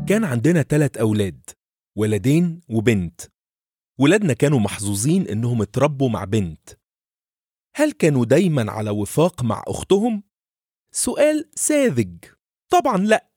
كان عندنا ثلاث أولاد ولدين وبنت ولادنا كانوا محظوظين إنهم اتربوا مع بنت هل كانوا دايما على وفاق مع أختهم؟ سؤال ساذج طبعا لأ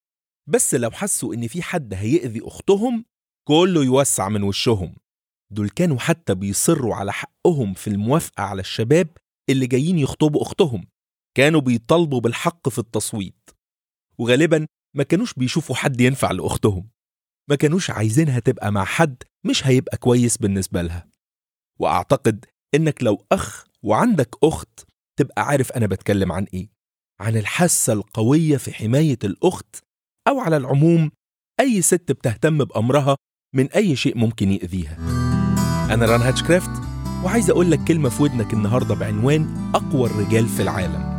بس لو حسوا إن في حد هيأذي أختهم كله يوسع من وشهم دول كانوا حتى بيصروا على حقهم في الموافقة على الشباب اللي جايين يخطبوا أختهم كانوا بيطالبوا بالحق في التصويت وغالبا ما كانوش بيشوفوا حد ينفع لأختهم ما كانوش عايزينها تبقى مع حد مش هيبقى كويس بالنسبة لها وأعتقد إنك لو أخ وعندك أخت تبقى عارف أنا بتكلم عن إيه عن الحاسة القوية في حماية الأخت أو على العموم أي ست بتهتم بأمرها من أي شيء ممكن يأذيها أنا ران هاتشكرافت وعايز أقول لك كلمة في ودنك النهاردة بعنوان أقوى الرجال في العالم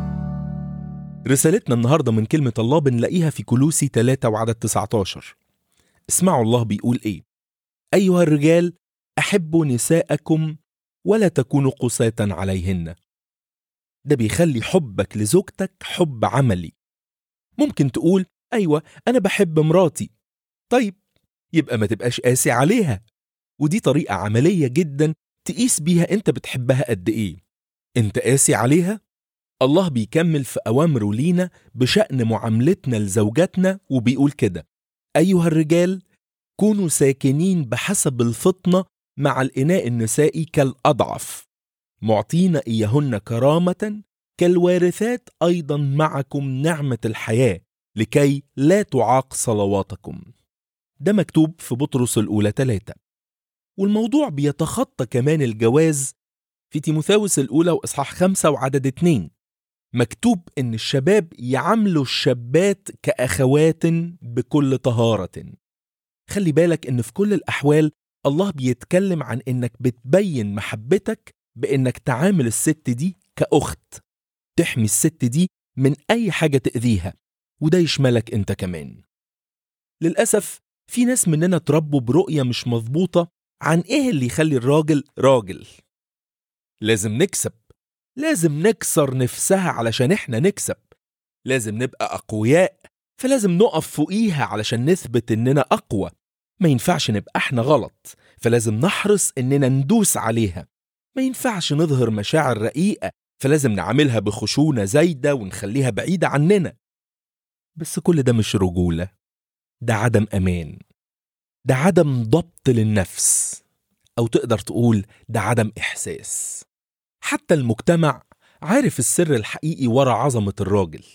رسالتنا النهاردة من كلمة الله بنلاقيها في كلوسي 3 وعدد 19 اسمعوا الله بيقول إيه أيها الرجال أحبوا نساءكم ولا تكونوا قساة عليهن ده بيخلي حبك لزوجتك حب عملي ممكن تقول أيوة أنا بحب مراتي طيب يبقى ما تبقاش قاسي عليها ودي طريقة عملية جدا تقيس بيها أنت بتحبها قد إيه أنت قاسي عليها؟ الله بيكمل في أوامره لينا بشأن معاملتنا لزوجاتنا وبيقول كده أيها الرجال كونوا ساكنين بحسب الفطنة مع الإناء النسائي كالأضعف معطين إياهن كرامة كالوارثات أيضا معكم نعمة الحياة لكي لا تعاق صلواتكم ده مكتوب في بطرس الأولى ثلاثة والموضوع بيتخطى كمان الجواز في تيموثاوس الأولى وإصحاح خمسة وعدد اتنين مكتوب إن الشباب يعاملوا الشابات كأخوات بكل طهارة خلي بالك إن في كل الأحوال الله بيتكلم عن إنك بتبين محبتك بإنك تعامل الست دي كأخت تحمي الست دي من أي حاجة تأذيها وده يشملك أنت كمان للأسف في ناس مننا اتربوا برؤية مش مظبوطة عن إيه اللي يخلي الراجل راجل لازم نكسب لازم نكسر نفسها علشان إحنا نكسب لازم نبقى أقوياء فلازم نقف فوقيها علشان نثبت إننا أقوى ما ينفعش نبقى إحنا غلط فلازم نحرص إننا ندوس عليها ما ينفعش نظهر مشاعر رقيقة فلازم نعاملها بخشونة زايدة ونخليها بعيدة عننا بس كل ده مش رجولة ده عدم أمان ده عدم ضبط للنفس أو تقدر تقول ده عدم إحساس حتى المجتمع عارف السر الحقيقي ورا عظمة الراجل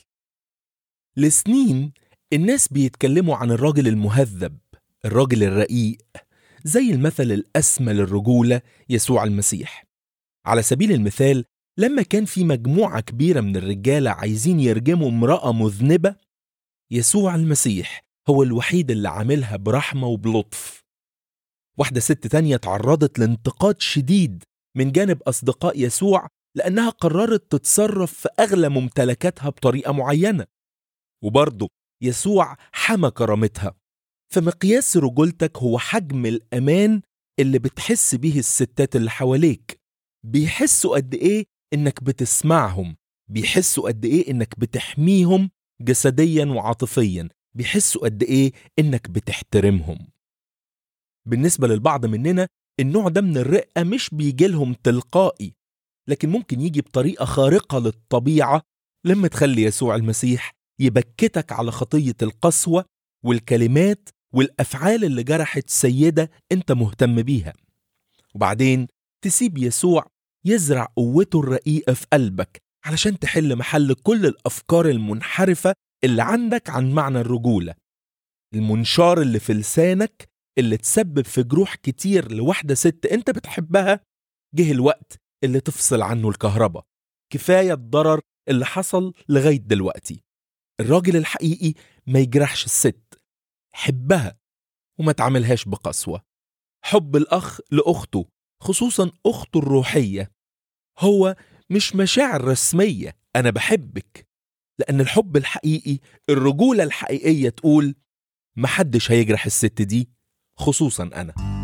لسنين الناس بيتكلموا عن الراجل المهذب الراجل الرقيق زي المثل الأسمى للرجولة يسوع المسيح على سبيل المثال لما كان في مجموعة كبيرة من الرجالة عايزين يرجموا امرأة مذنبة يسوع المسيح هو الوحيد اللي عاملها برحمة وبلطف واحدة ست تانية تعرضت لانتقاد شديد من جانب أصدقاء يسوع لأنها قررت تتصرف في أغلى ممتلكاتها بطريقة معينة وبرضه يسوع حمى كرامتها فمقياس رجولتك هو حجم الأمان اللي بتحس بيه الستات اللي حواليك بيحسوا قد إيه إنك بتسمعهم بيحسوا قد إيه إنك بتحميهم جسديا وعاطفيا بيحسوا قد إيه إنك بتحترمهم بالنسبة للبعض مننا النوع ده من الرقة مش بيجيلهم تلقائي لكن ممكن يجي بطريقة خارقة للطبيعة لما تخلي يسوع المسيح يبكتك على خطية القسوة والكلمات والأفعال اللي جرحت سيدة أنت مهتم بيها وبعدين تسيب يسوع يزرع قوته الرقيقة في قلبك علشان تحل محل كل الأفكار المنحرفة اللي عندك عن معنى الرجولة المنشار اللي في لسانك اللي تسبب في جروح كتير لواحدة ست أنت بتحبها جه الوقت اللي تفصل عنه الكهرباء كفاية الضرر اللي حصل لغاية دلوقتي الراجل الحقيقي ما يجرحش الست حبها وما تعملهاش بقسوة حب الأخ لأخته خصوصا أخته الروحية هو مش مشاعر رسمية أنا بحبك لأن الحب الحقيقي الرجولة الحقيقية تقول محدش هيجرح الست دي خصوصا أنا